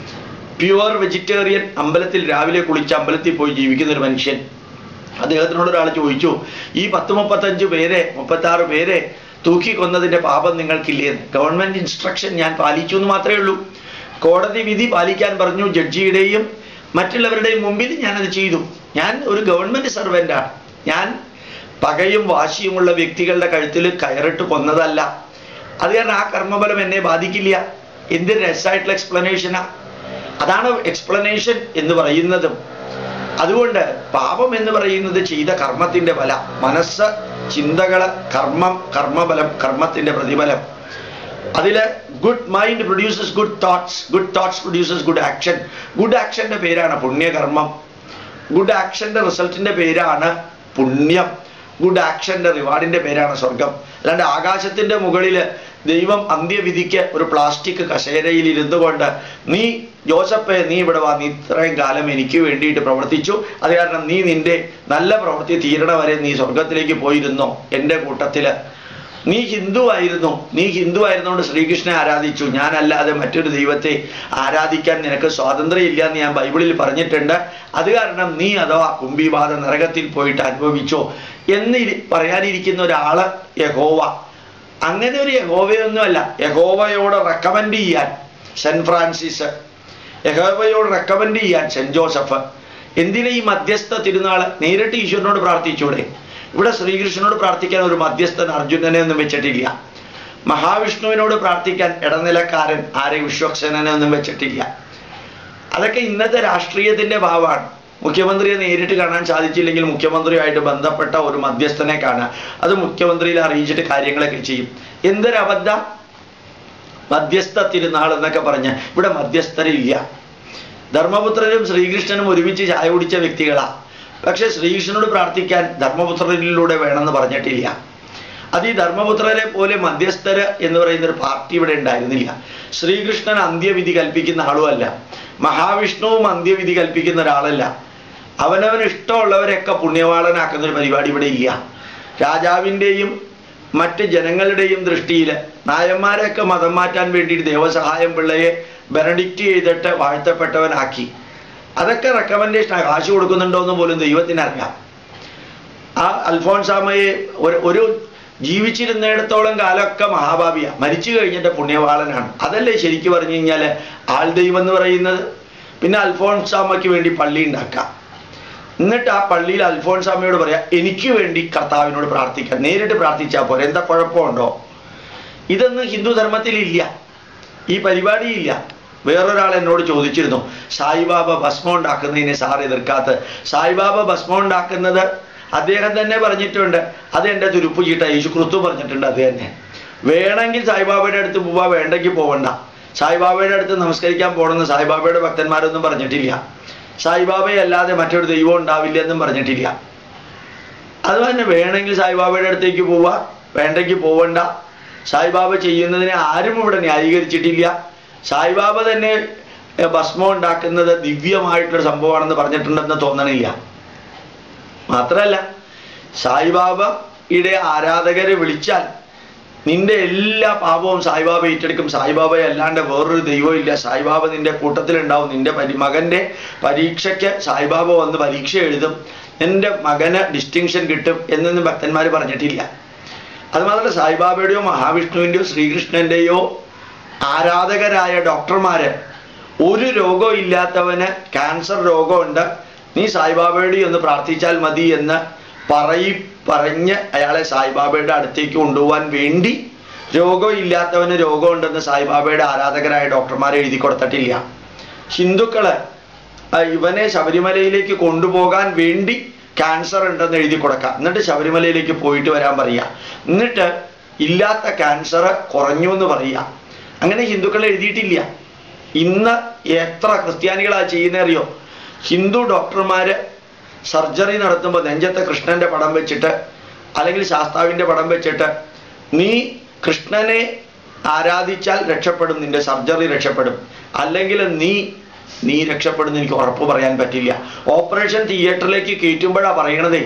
പ്യുവർ വെജിറ്റേറിയൻ അമ്പലത്തിൽ രാവിലെ കുളിച്ച് അമ്പലത്തിൽ പോയി ജീവിക്കുന്ന ഒരു മനുഷ്യൻ അദ്ദേഹത്തിനോട് ഒരാൾ ചോദിച്ചു ഈ പത്ത് മുപ്പത്തഞ്ച് പേരെ മുപ്പത്തി ആറ് പേരെ തൂക്കി കൊന്നതിന്റെ പാപം നിങ്ങൾക്കില്ലേ ഗവൺമെന്റ് ഇൻസ്ട്രക്ഷൻ ഞാൻ പാലിച്ചു എന്ന് മാത്രമേ ഉള്ളൂ കോടതി വിധി പാലിക്കാൻ പറഞ്ഞു ജഡ്ജിയുടെയും മറ്റുള്ളവരുടെയും മുമ്പിൽ ഞാനത് ചെയ്തു ഞാൻ ഒരു ഗവൺമെന്റ് സർവൻ്റാണ് ഞാൻ പകയും വാശിയുമുള്ള വ്യക്തികളുടെ കഴുത്തിൽ കയറിട്ട് കൊന്നതല്ല അത് കാരണം ആ കർമ്മബലം എന്നെ ബാധിക്കില്ല എന്ത് രസമായിട്ടുള്ള എക്സ്പ്ലനേഷനാ അതാണ് എക്സ്പ്ലനേഷൻ എന്ന് പറയുന്നതും അതുകൊണ്ട് പാപം എന്ന് പറയുന്നത് ചെയ്ത കർമ്മത്തിന്റെ ഫല മനസ്സ് ചിന്തകള് കർമ്മം കർമ്മബലം കർമ്മത്തിന്റെ പ്രതിഫലം അതില് good mind produces good thoughts good thoughts produces good action good ആക്ഷന്റെ പേരാണ് പുണ്യകർമ്മം ഗുഡ് ആക്ഷന്റെ റിസൾട്ടിന്റെ പേരാണ് പുണ്യം ഗുഡ് ആക്ഷന്റെ റിവാർഡിന്റെ പേരാണ് സ്വർഗം അല്ലാണ്ട് ആകാശത്തിന്റെ മുകളില് ദൈവം അന്ത്യവിധിക്ക് ഒരു പ്ലാസ്റ്റിക് കസേരയിൽ ഇരുന്നു കൊണ്ട് നീ ജോസഫെ നീ ഇവിടെ വാ നീ ഇത്രയും കാലം എനിക്ക് വേണ്ടിയിട്ട് പ്രവർത്തിച്ചു അത് കാരണം നീ നിന്റെ നല്ല പ്രവൃത്തി തീരണ വരെ നീ സ്വർഗത്തിലേക്ക് പോയിരുന്നോ എൻ്റെ കൂട്ടത്തില് നീ ഹിന്ദു ആയിരുന്നു നീ ഹിന്ദു ആയിരുന്നുകൊണ്ട് ശ്രീകൃഷ്ണനെ ആരാധിച്ചു ഞാനല്ലാതെ മറ്റൊരു ദൈവത്തെ ആരാധിക്കാൻ നിനക്ക് സ്വാതന്ത്ര്യം ഇല്ല എന്ന് ഞാൻ ബൈബിളിൽ പറഞ്ഞിട്ടുണ്ട് അത് കാരണം നീ അഥവാ കുംഭിവാദ നരകത്തിൽ പോയിട്ട് അനുഭവിച്ചോ എന്ന് ഇരി- പറയാനിരിക്കുന്ന ഒരാള് യഹോവ അങ്ങനെ ഒരു യഹോവയൊന്നുമല്ല യഹോവയോട് റെക്കമെൻഡ് ചെയ്യാൻ സെന്റ് ഫ്രാൻസിസ് യഹോവയോട് റെക്കമെൻഡ് ചെയ്യാൻ സെന്റ് ജോസഫ് എന്തിനാ ഈ മധ്യസ്ഥ തിരുനാൾ നേരിട്ട് ഈശ്വരനോട് പ്രാർത്ഥിച്ചൂടെ ഇവിടെ ശ്രീകൃഷ്ണനോട് പ്രാർത്ഥിക്കാൻ ഒരു മധ്യസ്ഥൻ അർജുനനെ ഒന്നും വെച്ചിട്ടില്ല മഹാവിഷ്ണുവിനോട് പ്രാർത്ഥിക്കാൻ ഇടനിലക്കാരൻ ആരെ വിശ്വക്സേനനെ ഒന്നും വെച്ചിട്ടില്ല അതൊക്കെ ഇന്നത്തെ രാഷ്ട്രീയത്തിന്റെ ഭാവമാണ് മുഖ്യമന്ത്രിയെ നേരിട്ട് കാണാൻ സാധിച്ചില്ലെങ്കിൽ മുഖ്യമന്ത്രിയുമായിട്ട് ബന്ധപ്പെട്ട ഒരു മധ്യസ്ഥനെ കാണുക അത് മുഖ്യമന്ത്രിയിൽ അറിയിച്ചിട്ട് കാര്യങ്ങളൊക്കെ ചെയ്യും എന്തൊരു അബദ്ധം മധ്യസ്ഥ തിരുനാൾ എന്നൊക്കെ പറഞ്ഞ് ഇവിടെ മധ്യസ്ഥരില്ല ധർമ്മപുത്രനും ശ്രീകൃഷ്ണനും ഒരുമിച്ച് ചായ കുടിച്ച വ്യക്തികളാ പക്ഷെ ശ്രീകൃഷ്ണനോട് പ്രാർത്ഥിക്കാൻ ധർമ്മപുത്രനിലൂടെ വേണമെന്ന് പറഞ്ഞിട്ടില്ല അത് ഈ ധർമ്മപുത്രരെ പോലെ മധ്യസ്ഥര് എന്ന് പറയുന്ന ഒരു പാർട്ടി ഇവിടെ ഉണ്ടായിരുന്നില്ല ശ്രീകൃഷ്ണൻ അന്ത്യവിധി കൽപ്പിക്കുന്ന ആളുമല്ല മഹാവിഷ്ണുവും അന്ത്യവിധി കൽപ്പിക്കുന്ന ഒരാളല്ല അവനവന് ഇഷ്ടമുള്ളവരെയൊക്കെ പുണ്യവാളനാക്കുന്ന ഒരു പരിപാടി ഇവിടെ ഇല്ല രാജാവിൻ്റെയും മറ്റ് ജനങ്ങളുടെയും ദൃഷ്ടിയിൽ നായന്മാരെയൊക്കെ മതം മാറ്റാൻ വേണ്ടിയിട്ട് ദേവസഹായം പിള്ളയെ ബെനഡിക്റ്റ് ചെയ്തിട്ട് വാഴ്ത്തപ്പെട്ടവനാക്കി അതൊക്കെ റെക്കമെൻഡേഷൻ കാശ് കൊടുക്കുന്നുണ്ടോ എന്ന് പോലും ദൈവത്തിനറിയാം ആ അൽഫോൺസാമയെ ഒരു ഒരു ജീവിച്ചിരുന്നിടത്തോളം കാലമൊക്കെ മഹാഭാവിയ മരിച്ചു കഴിഞ്ഞിട്ട് പുണ്യവാളനാണ് അതല്ലേ ശരിക്കും പറഞ്ഞു കഴിഞ്ഞാൽ ആൾ ദൈവം എന്ന് പറയുന്നത് പിന്നെ അൽഫോൺസാമയ്ക്ക് വേണ്ടി പള്ളി ഉണ്ടാക്കാം എന്നിട്ട് ആ പള്ളിയിൽ അൽഫോൺസാമയോട് പറയാം എനിക്ക് വേണ്ടി കർത്താവിനോട് പ്രാർത്ഥിക്കാം നേരിട്ട് പ്രാർത്ഥിച്ചാൽ പോരെ എന്താ കുഴപ്പമുണ്ടോ ഇതൊന്നും ഹിന്ദു ധർമ്മത്തിൽ ഇല്ല ഈ പരിപാടിയില്ല വേറൊരാൾ എന്നോട് ചോദിച്ചിരുന്നു സായിബാബ ഭസ്മം ഉണ്ടാക്കുന്നതിനെ സാർ എതിർക്കാത്ത സായിബാബ ഭസ്മം ഉണ്ടാക്കുന്നത് അദ്ദേഹം തന്നെ പറഞ്ഞിട്ടുണ്ട് അത് എൻ്റെ തുരുപ്പ് ചീട്ട യേശു ക്രിസ്തു പറഞ്ഞിട്ടുണ്ട് അത് തന്നെ വേണമെങ്കിൽ സായിബാബയുടെ അടുത്ത് പോവാ വേണ്ടെങ്കിൽ പോവണ്ട സായിബാബയുടെ അടുത്ത് നമസ്കരിക്കാൻ പോകണമെന്ന് സായിബാബയുടെ ഭക്തന്മാരൊന്നും പറഞ്ഞിട്ടില്ല സായിബാബയെ അല്ലാതെ മറ്റൊരു ദൈവം ഉണ്ടാവില്ല എന്നും പറഞ്ഞിട്ടില്ല അത് തന്നെ വേണമെങ്കിൽ സായിബാബയുടെ അടുത്തേക്ക് പോവാ വേണ്ടെങ്കിൽ പോവണ്ട സായിബാബ ചെയ്യുന്നതിനെ ആരും ഇവിടെ ന്യായീകരിച്ചിട്ടില്ല സായിബാബ തന്നെ എ, ഭസ്മം ഉണ്ടാക്കുന്നത് ദിവ്യമായിട്ടൊരു സംഭവമാണെന്ന് പറഞ്ഞിട്ടുണ്ടെന്ന് തോന്നണില്ല മാത്രമല്ല സായിബാബയുടെ ആരാധകരെ വിളിച്ചാൽ നിന്റെ എല്ലാ പാപവും സായിബാബ ഏറ്റെടുക്കും സായിബാബയെ അല്ലാണ്ട് വേറൊരു ദൈവം ഇല്ല സായിബാബ നിന്റെ കൂട്ടത്തിലുണ്ടാവും നിന്റെ പരി മകന്റെ പരീക്ഷയ്ക്ക് സായിബാബ വന്ന് പരീക്ഷ എഴുതും നിന്റെ മകന് ഡിസ്റ്റിങ്ഷൻ കിട്ടും എന്നൊന്നും ഭക്തന്മാർ പറഞ്ഞിട്ടില്ല അത് മാത്രമല്ല സായിബാബയുടെയോ മഹാവിഷ്ണുവിൻ്റെയോ ശ്രീകൃഷ്ണൻ്റെയോ ആരാധകരായ ഡോക്ടർമാര് ഒരു രോഗവും ഇല്ലാത്തവന് ക്യാൻസർ രോഗമുണ്ട് നീ സായിബാബയുടെ ഒന്ന് പ്രാർത്ഥിച്ചാൽ മതി എന്ന് പറയി പറഞ്ഞ് അയാളെ സായിബാബയുടെ അടുത്തേക്ക് കൊണ്ടുപോകാൻ വേണ്ടി രോഗം ഇല്ലാത്തവന് രോഗമുണ്ടെന്ന് സായിബാബയുടെ ആരാധകരായ ഡോക്ടർമാരെ എഴുതി കൊടുത്തിട്ടില്ല ഹിന്ദുക്കള് ആ, ഇവനെ ശബരിമലയിലേക്ക് കൊണ്ടുപോകാൻ വേണ്ടി ക്യാൻസർ ഉണ്ടെന്ന് എഴുതി കൊടുക്കാം എന്നിട്ട് ശബരിമലയിലേക്ക് പോയിട്ട് വരാൻ പറയുക എന്നിട്ട് ഇല്ലാത്ത ക്യാൻസർ കുറഞ്ഞു എന്ന് പറയുക അങ്ങനെ ഹിന്ദുക്കൾ എഴുതിയിട്ടില്ല ഇന്ന് എത്ര ക്രിസ്ത്യാനികളാ ചെയ്യുന്നറിയോ ഹിന്ദു ഡോക്ടർമാര് സർജറി നടത്തുമ്പോൾ നെഞ്ചത്തെ കൃഷ്ണന്റെ പടം വെച്ചിട്ട് അല്ലെങ്കിൽ ശാസ്താവിന്റെ പടം വെച്ചിട്ട് നീ കൃഷ്ണനെ ആരാധിച്ചാൽ രക്ഷപ്പെടും നിന്റെ സർജറി രക്ഷപ്പെടും അല്ലെങ്കിൽ നീ നീ രക്ഷപ്പെടുന്ന എനിക്ക് ഉറപ്പ് പറയാൻ പറ്റില്ല ഓപ്പറേഷൻ തിയേറ്ററിലേക്ക് കയറ്റുമ്പോഴാ പറയണതേ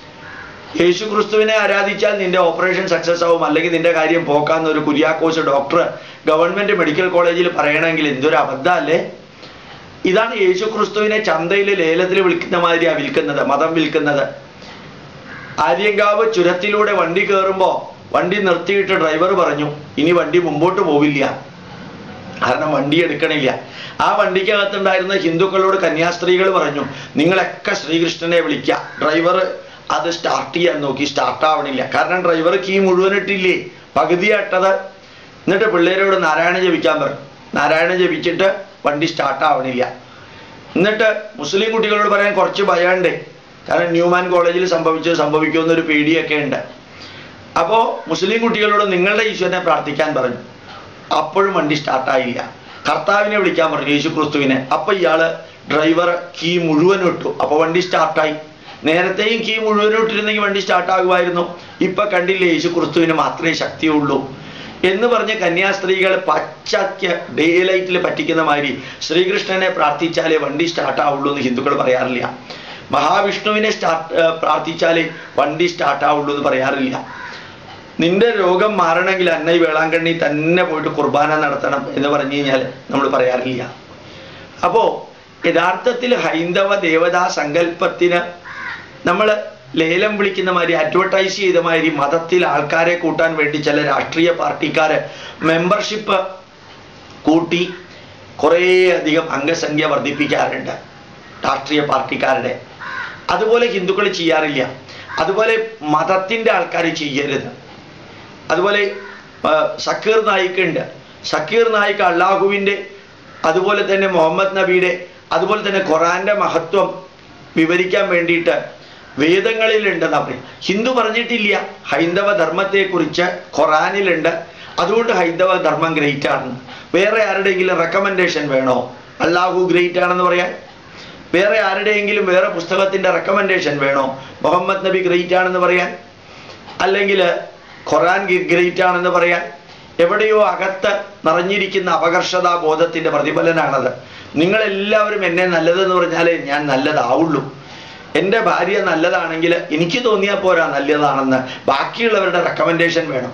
യേശു ക്രിസ്തുവിനെ ആരാധിച്ചാൽ നിന്റെ ഓപ്പറേഷൻ സക്സസ് ആവും അല്ലെങ്കിൽ നിന്റെ കാര്യം പോക്കാന്ന് ഒരു കുര്യാക്കോസ് ഡോക്ടർ ഗവൺമെന്റ് മെഡിക്കൽ കോളേജിൽ പറയണമെങ്കിൽ എന്തൊരു അബദ്ധമല്ലേ ഇതാണ് യേശു ക്രിസ്തുവിനെ ചന്തയിൽ ലേലത്തിൽ വിൽക്കുന്ന മാതിരിയാ വിൽക്കുന്നത് മതം വിൽക്കുന്നത് ആര്യങ്കാവ് ചുരത്തിലൂടെ വണ്ടി കയറുമ്പോ വണ്ടി നിർത്തിയിട്ട് ഡ്രൈവർ പറഞ്ഞു ഇനി വണ്ടി മുമ്പോട്ട് പോവില്ല കാരണം വണ്ടി എടുക്കണില്ല ആ വണ്ടിക്കകത്തുണ്ടായിരുന്ന ഹിന്ദുക്കളോട് കന്യാസ്ത്രീകൾ പറഞ്ഞു നിങ്ങളൊക്കെ ശ്രീകൃഷ്ണനെ വിളിക്കുക ഡ്രൈവർ അത് സ്റ്റാർട്ട് ചെയ്യാൻ നോക്കി സ്റ്റാർട്ട് ആവണില്ല കാരണം ഡ്രൈവർ കീ മുഴുവൻ ഇട്ടില്ലേ പകുതിയാ ഇട്ടത് എന്നിട്ട് പിള്ളേരോട് നാരായണ ജപിക്കാൻ പറഞ്ഞു നാരായണ ജപിച്ചിട്ട് വണ്ടി സ്റ്റാർട്ട് ആവണില്ല എന്നിട്ട് മുസ്ലിം കുട്ടികളോട് പറയാൻ കുറച്ച് ഭയമുണ്ട് കാരണം ന്യൂമാൻ കോളേജിൽ സംഭവിച്ചത് സംഭവിക്കുമെന്നൊരു പേടിയൊക്കെ ഉണ്ട് അപ്പോൾ മുസ്ലിം കുട്ടികളോട് നിങ്ങളുടെ ഈശ്വരനെ പ്രാർത്ഥിക്കാൻ പറഞ്ഞു അപ്പോഴും വണ്ടി സ്റ്റാർട്ടായില്ല കർത്താവിനെ വിളിക്കാൻ പറഞ്ഞു യേശു ക്രിസ്തുവിനെ അപ്പൊ ഇയാള് ഡ്രൈവർ കീ മുഴുവൻ ഇട്ടു അപ്പൊ വണ്ടി സ്റ്റാർട്ടായി നേരത്തെയും കീ മുഴുവൻ ഇട്ടിരുന്നെങ്കിൽ വണ്ടി സ്റ്റാർട്ടാകുമായിരുന്നു ഇപ്പൊ കണ്ടില്ലേ യേശു ക്രിസ്തുവിന് മാത്രമേ ശക്തിയുള്ളൂ എന്ന് പറഞ്ഞ് കന്യാസ്ത്രീകൾ പച്ചയ്ക്ക് ഡേ ലൈറ്റിൽ പറ്റിക്കുന്ന മാതിരി ശ്രീകൃഷ്ണനെ പ്രാർത്ഥിച്ചാലേ വണ്ടി സ്റ്റാർട്ടാവുള്ളൂ എന്ന് ഹിന്ദുക്കൾ പറയാറില്ല മഹാവിഷ്ണുവിനെ സ്റ്റാർട്ട് പ്രാർത്ഥിച്ചാലേ വണ്ടി സ്റ്റാർട്ടാവുള്ളൂ എന്ന് പറയാറില്ല നിന്റെ രോഗം മാറണമെങ്കിൽ അന്ന ഈ വേളാങ്കണ്ണി തന്നെ പോയിട്ട് കുർബാന നടത്തണം എന്ന് പറഞ്ഞു കഴിഞ്ഞാൽ നമ്മൾ പറയാറില്ല അപ്പോ യഥാർത്ഥത്തിൽ ഹൈന്ദവ ദേവതാ സങ്കല്പത്തിന് നമ്മൾ ലേലം വിളിക്കുന്ന മാതിരി അഡ്വർടൈസ് ചെയ്ത മാതിരി മതത്തിൽ ആൾക്കാരെ കൂട്ടാൻ വേണ്ടി ചില രാഷ്ട്രീയ പാർട്ടിക്കാര് മെമ്പർഷിപ്പ് കൂട്ടി കുറേ അധികം അംഗസംഖ്യ വർദ്ധിപ്പിക്കാറുണ്ട് രാഷ്ട്രീയ പാർട്ടിക്കാരുടെ അതുപോലെ ഹിന്ദുക്കൾ ചെയ്യാറില്ല അതുപോലെ മതത്തിൻ്റെ ആൾക്കാർ ചെയ്യരുത് അതുപോലെ ആ, സക്കീർ നായിക്ക് ഉണ്ട് സക്കീർ നായിക്ക് അള്ളാഹുവിൻ്റെ അതുപോലെ തന്നെ മുഹമ്മദ് നബിയുടെ അതുപോലെ തന്നെ ഖുറാന്റെ മഹത്വം വിവരിക്കാൻ വേണ്ടിയിട്ട് വേദങ്ങളിലുണ്ടെന്ന് പറയും ഹിന്ദു പറഞ്ഞിട്ടില്ല ഹൈന്ദവ ധർമ്മത്തെക്കുറിച്ച് ഖുറാനിലുണ്ട് അതുകൊണ്ട് ഹൈന്ദവ ധർമ്മം ഗ്രേറ്റ് ആണെന്ന് വേറെ ആരുടെയെങ്കിലും റെക്കമെൻഡേഷൻ വേണോ അള്ളാഹു ഗ്രേറ്റ് ആണെന്ന് പറയാൻ വേറെ ആരുടെയെങ്കിലും വേറെ പുസ്തകത്തിന്റെ റെക്കമെൻഡേഷൻ വേണോ മുഹമ്മദ് നബി ഗ്രേറ്റ് ആണെന്ന് പറയാൻ അല്ലെങ്കിൽ ഖുറാൻ ഗ്രേറ്റ് ആണെന്ന് പറയാൻ എവിടെയോ അകത്ത് നിറഞ്ഞിരിക്കുന്ന അപകർഷതാ ബോധത്തിന്റെ പ്രതിഫലനാണത് നിങ്ങളെല്ലാവരും എന്നെ നല്ലതെന്ന് പറഞ്ഞാലേ ഞാൻ നല്ലതാവുള്ളൂ എൻ്റെ ഭാര്യ നല്ലതാണെങ്കിൽ എനിക്ക് തോന്നിയാൽ പോരാ നല്ലതാണെന്ന് ബാക്കിയുള്ളവരുടെ റെക്കമെൻഡേഷൻ വേണം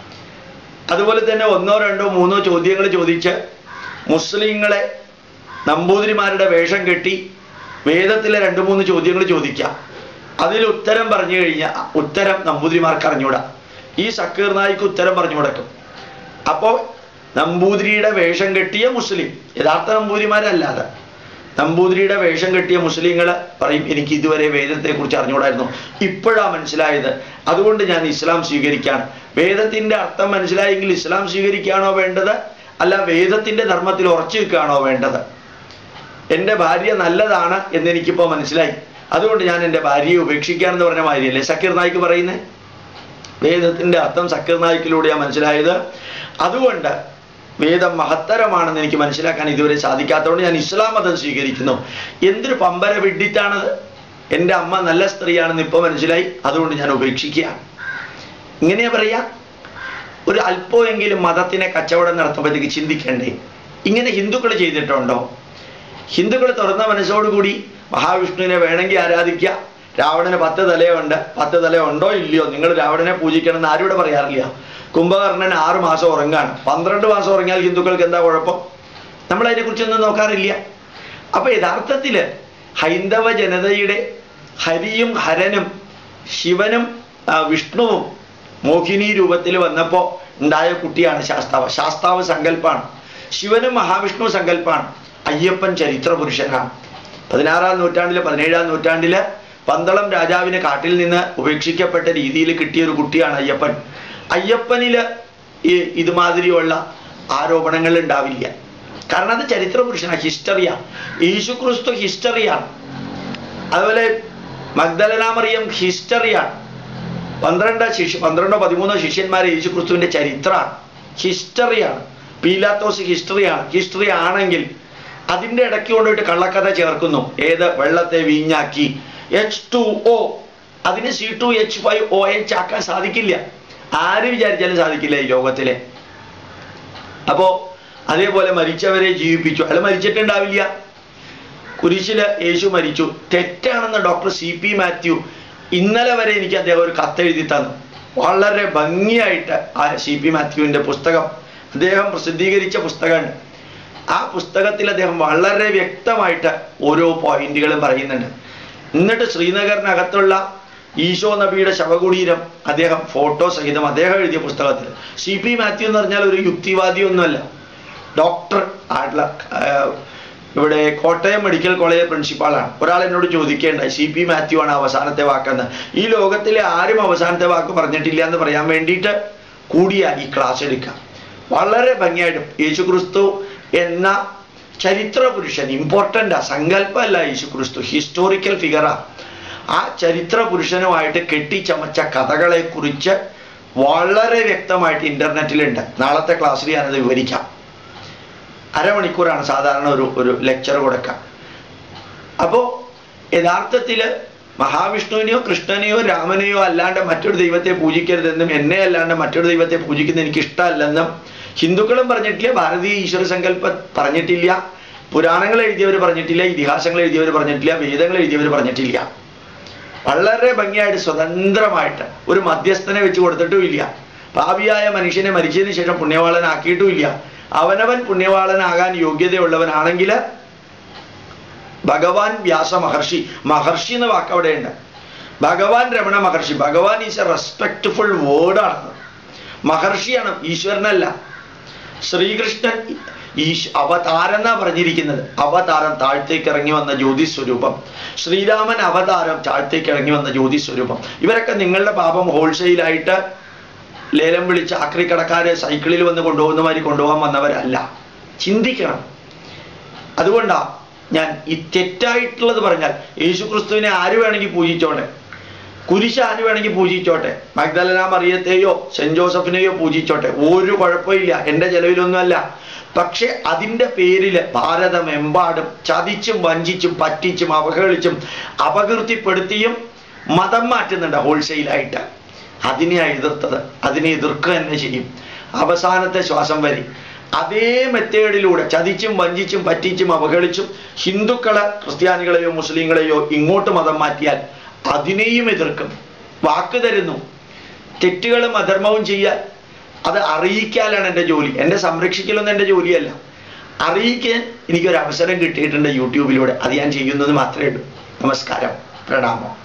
അതുപോലെ തന്നെ ഒന്നോ രണ്ടോ മൂന്നോ ചോദ്യങ്ങൾ ചോദിച്ച് മുസ്ലിങ്ങളെ നമ്പൂതിരിമാരുടെ വേഷം കെട്ടി വേദത്തിലെ രണ്ട് മൂന്ന് ചോദ്യങ്ങൾ ചോദിക്കാം അതിൽ ഉത്തരം പറഞ്ഞു കഴിഞ്ഞാൽ ഉത്തരം നമ്പൂതിരിമാർക്ക് അറിഞ്ഞൂടാ ഈ സക്കീർ നായിക്ക് ഉത്തരം പറഞ്ഞു കൊടുക്കും അപ്പോൾ നമ്പൂതിരിയുടെ വേഷം കെട്ടിയ മുസ്ലിം യഥാർത്ഥ നമ്പൂതിരിമാരല്ലാതെ നമ്പൂതിരിയുടെ വേഷം കെട്ടിയ മുസ്ലിങ്ങൾ പറയും എനിക്ക് ഇതുവരെ വേദത്തെക്കുറിച്ച് അറിഞ്ഞുകൂടായിരുന്നു ഇപ്പോഴാ മനസ്സിലായത് അതുകൊണ്ട് ഞാൻ ഇസ്ലാം സ്വീകരിക്കാണ് വേദത്തിന്റെ അർത്ഥം മനസ്സിലായെങ്കിൽ ഇസ്ലാം സ്വീകരിക്കുകയാണോ വേണ്ടത് അല്ല വേദത്തിന്റെ ധർമ്മത്തിൽ ഉറച്ചു നിൽക്കുകയാണോ വേണ്ടത് എൻ്റെ ഭാര്യ നല്ലതാണ് എന്ന് എനിക്കിപ്പോൾ മനസ്സിലായി അതുകൊണ്ട് ഞാൻ എൻ്റെ ഭാര്യയെ ഉപേക്ഷിക്കാനെന്ന് പറഞ്ഞ മാതിരിയല്ലേ സക്കീർ നായിക്ക് പറയുന്നത് വേദത്തിന്റെ അർത്ഥം സക്കീർ നായിക്കിലൂടെയാണ് മനസ്സിലായത് അതുകൊണ്ട് വേദം മഹത്തരമാണെന്ന് എനിക്ക് മനസ്സിലാക്കാൻ ഇതുവരെ സാധിക്കാത്തതുകൊണ്ട് ഞാൻ ഇസ്ലാം മതം സ്വീകരിക്കുന്നു എന്തൊരു പമ്പര വിഡിത്താണത് എൻ്റെ അമ്മ നല്ല സ്ത്രീയാണെന്ന് ഇപ്പോൾ മനസ്സിലായി അതുകൊണ്ട് ഞാൻ ഉപേക്ഷിക്കുകയാണ് ഇങ്ങനെയാ പറയാ ഒരു അല്പമെങ്കിലും മതത്തിനെ കച്ചവടം നടത്തുമ്പോഴത്തേക്ക് ചിന്തിക്കണ്ടേ ഇങ്ങനെ ഹിന്ദുക്കൾ ചെയ്തിട്ടുണ്ടോ ഹിന്ദുക്കൾ തുറന്ന മനസ്സോടുകൂടി മഹാവിഷ്ണുവിനെ വേണമെങ്കിൽ ആരാധിക്കുക രാവണന് പത്ത് തലയുണ്ട് പത്ത് തല ഉണ്ടോ ഇല്ലയോ നിങ്ങൾ രാവണനെ പൂജിക്കണം എന്ന് ആരും ഇവിടെ പറയാറില്ല കുംഭകർണൻ ആറ് മാസം ഉറങ്ങാണ് പന്ത്രണ്ട് മാസം ഉറങ്ങിയാൽ ഹിന്ദുക്കൾക്ക് എന്താ കുഴപ്പം നമ്മൾ അതിനെക്കുറിച്ചൊന്നും നോക്കാറില്ല അപ്പൊ യഥാർത്ഥത്തില് ഹൈന്ദവ ജനതയുടെ ഹരിയും ഹരനും ശിവനും ആ, വിഷ്ണുവും മോഹിനി രൂപത്തിൽ വന്നപ്പോ ഉണ്ടായ കുട്ടിയാണ് ശാസ്താവ് ശാസ്താവ് സങ്കല്പാണ് ശിവനും മഹാവിഷ്ണു സങ്കല്പാണ് അയ്യപ്പൻ ചരിത്ര പുരുഷനാണ് പതിനാറാം നൂറ്റാണ്ടില് പതിനേഴാം നൂറ്റാണ്ടില് പന്തളം രാജാവിന് കാട്ടിൽ നിന്ന് ഉപേക്ഷിക്കപ്പെട്ട രീതിയിൽ കിട്ടിയ ഒരു കുട്ടിയാണ് അയ്യപ്പൻ അയ്യപ്പനില് ഈ ഇതുമാതിരിയുള്ള ആരോപണങ്ങൾ ഉണ്ടാവില്ല കാരണം അത് ചരിത്ര പുരുഷനാണ് ഹിസ്റ്ററിയാണ് യേശുക്രിസ്തു ഹിസ്റ്ററിയാണ് അതുപോലെ മഗ്ദലനാമറിയം ഹിസ്റ്ററിയാണ് പന്ത്രണ്ട് ശിഷ്യ പന്ത്രണ്ടോ പതിമൂന്നോ ശിഷ്യന്മാരെ യേശുക്രിസ്തുവിന്റെ ചരിത്രമാണ് ഹിസ്റ്ററിയാണ് പീലാത്തോസ് ഹിസ്റ്ററിയാണ് ഹിസ്റ്ററി ആണെങ്കിൽ അതിന്റെ ഇടയ്ക്ക് കൊണ്ടുപോയിട്ട് കള്ളക്കഥ ചേർക്കുന്നു ഏത് വെള്ളത്തെ വീഞ്ഞാക്കി എച്ച് ടു ഒ അതിന് C two H five O H ആക്കാൻ സാധിക്കില്ല ആര് വിചാരിച്ചാലും സാധിക്കില്ല ഈ ലോകത്തിലെ അപ്പോ അതേപോലെ മരിച്ചവരെ ജീവിപ്പിച്ചു അയാൾ മരിച്ചിട്ടുണ്ടാവില്ല കുരിശില് യേശു മരിച്ചു തെറ്റാണെന്ന് ഡോക്ടർ സി പി മാത്യു ഇന്നലെ വരെ എനിക്ക് അദ്ദേഹം ഒരു കത്തെഴുതി തന്നു വളരെ ഭംഗിയായിട്ട് ആ സി പി മാത്യുവിന്റെ പുസ്തകം അദ്ദേഹം പ്രസിദ്ധീകരിച്ച പുസ്തകമാണ് ആ പുസ്തകത്തിൽ അദ്ദേഹം വളരെ വ്യക്തമായിട്ട് ഓരോ പോയിന്റുകളും പറയുന്നുണ്ട് എന്നിട്ട് ശ്രീനഗറിനകത്തുള്ള ഈശോ നബിയുടെ ശവകുടീരം അദ്ദേഹം ഫോട്ടോ സഹിതം അദ്ദേഹം എഴുതിയ പുസ്തകത്തിൽ സി പി മാത്യു എന്ന് പറഞ്ഞാൽ ഒരു യുക്തിവാദിയൊന്നുമല്ല ഡോക്ടർ ആയിട്ടുള്ള ആ, ഇവിടെ കോട്ടയം മെഡിക്കൽ കോളേജ് പ്രിൻസിപ്പാളാണ് ഒരാൾ എന്നോട് ചോദിക്കേണ്ടായി സി പി മാത്യു ആണ് അവസാനത്തെ വാക്കെന്ന് ഈ ലോകത്തിലെ ആരും അവസാനത്തെ വാക്ക് പറഞ്ഞിട്ടില്ല എന്ന് പറയാൻ വേണ്ടിയിട്ട് കൂടിയാ ഈ ക്ലാസ് എടുക്കാം വളരെ ഭംഗിയായിട്ടും യേശുക്രിസ്തു എന്ന ചരിത്ര പുരുഷൻ ഇമ്പോർട്ടൻ്റ് ആ സങ്കല്പമല്ല യേശുക്രിസ്തു ഹിസ്റ്റോറിക്കൽ ഫിഗറാ ആ ചരിത്ര പുരുഷനുമായിട്ട് കെട്ടിച്ചമച്ച കഥകളെ കുറിച്ച് വളരെ വ്യക്തമായിട്ട് ഇന്റർനെറ്റിലുണ്ട് നാളത്തെ ക്ലാസ്സിൽ ഞാനത് വിവരിക്കാം അരമണിക്കൂറാണ് സാധാരണ ഒരു ഒരു ലെക്ചർ കൊടുക്കുക അപ്പോ യഥാർത്ഥത്തില് മഹാവിഷ്ണുവിനെയോ കൃഷ്ണനെയോ രാമനെയോ അല്ലാണ്ട് മറ്റൊരു ദൈവത്തെ പൂജിക്കരുതെന്നും എന്നെ അല്ലാണ്ട് മറ്റൊരു ദൈവത്തെ പൂജിക്കുന്നത് എനിക്ക് ഇഷ്ടമല്ലെന്നും ഹിന്ദുക്കളും പറഞ്ഞിട്ടില്ല ഭാരതീയ ഈശ്വര സങ്കല്പം പറഞ്ഞിട്ടില്ല പുരാണങ്ങൾ എഴുതിയവർ പറഞ്ഞിട്ടില്ല ഇതിഹാസങ്ങൾ എഴുതിയവർ പറഞ്ഞിട്ടില്ല വേദങ്ങൾ എഴുതിയവർ പറഞ്ഞിട്ടില്ല വളരെ ഭംഗിയായിട്ട് സ്വതന്ത്രമായിട്ട് ഒരു മധ്യസ്ഥനെ വെച്ച് കൊടുത്തിട്ടും ഇല്ല പാപിയായ മനുഷ്യനെ മരിച്ചതിന് ശേഷം പുണ്യവാളനാക്കിയിട്ടുമില്ല അവനവൻ പുണ്യവാളനാകാൻ യോഗ്യതയുള്ളവനാണെങ്കിൽ ഭഗവാൻ വ്യാസ മഹർഷി മഹർഷി എന്ന വാക്ക് അവിടെയുണ്ട് ഭഗവാൻ രമണ മഹർഷി ഭഗവാൻ ഈസ് എ റെസ്പെക്ട്ഫുൾ വേർഡാണ് മഹർഷിയാണ് ഈശ്വരനല്ല ശ്രീകൃഷ്ണൻ ഈശ് അവതാരം എന്നാ പറഞ്ഞിരിക്കുന്നത് അവതാരം താഴത്തേക്ക് ഇറങ്ങി വന്ന ജ്യോതി സ്വരൂപം ശ്രീരാമൻ അവതാരം താഴത്തേക്ക് ഇറങ്ങി വന്ന ജ്യോതി സ്വരൂപം ഇവരൊക്കെ നിങ്ങളുടെ പാപം ഹോൾസെയിലായിട്ട് ലേലം വിളിച്ച് ആക്രിക്കടക്കാരെ സൈക്കിളിൽ വന്ന് കൊണ്ടുപോകുന്ന മാതിരി കൊണ്ടുപോകാൻ വന്നവരല്ല ചിന്തിക്കണം അതുകൊണ്ടാ ഞാൻ ഈ തെറ്റായിട്ടുള്ളത് പറഞ്ഞാൽ യേശു ക്രിസ്തുവിനെ ആര് വേണമെങ്കിൽ പൂജിച്ചോട്ടെ കുരിശ് ആര് വേണമെങ്കിൽ പൂജിച്ചോട്ടെ മഗ്ദലന മറിയത്തെയോ സെന്റ് ജോസഫിനെയോ പൂജിച്ചോട്ടെ ഒരു കുഴപ്പമില്ല എൻ്റെ ചെലവിലൊന്നുമല്ല പക്ഷെ അതിൻ്റെ പേരിൽ ഭാരതമെമ്പാടും ചതിച്ചും വഞ്ചിച്ചും പറ്റിച്ചും അവഹേളിച്ചും അപകീർത്തിപ്പെടുത്തിയും മതം മാറ്റുന്നുണ്ട് ഹോൾസെയിലായിട്ട് അതിനെയാണ് എതിർത്തത് അതിനെ എതിർക്കുക തന്നെ ചെയ്യും അവസാനത്തെ ശ്വാസം വരെ അതേ മെത്തേഡിലൂടെ ചതിച്ചും വഞ്ചിച്ചും പറ്റിച്ചും അവഹേളിച്ചും ഹിന്ദുക്കളെ ക്രിസ്ത്യാനികളെയോ മുസ്ലിങ്ങളെയോ ഇങ്ങോട്ട് മതം മാറ്റിയാൽ അതിനെയും എതിർക്കും വാക്ക് തരുന്നു തെറ്റുകളും അധർമ്മവും ചെയ്യാൻ അത് അറിയിക്കാനാണ് എൻ്റെ ജോലി എന്നെ സംരക്ഷിക്കലൊന്നും എൻ്റെ ജോലിയല്ല അറിയിക്കാൻ എനിക്കൊരു അവസരം കിട്ടിയിട്ടുണ്ട് യൂട്യൂബിലൂടെ അത് ഞാൻ ചെയ്യുന്നത് മാത്രമേ ഉള്ളൂ നമസ്കാരം പ്രണാമം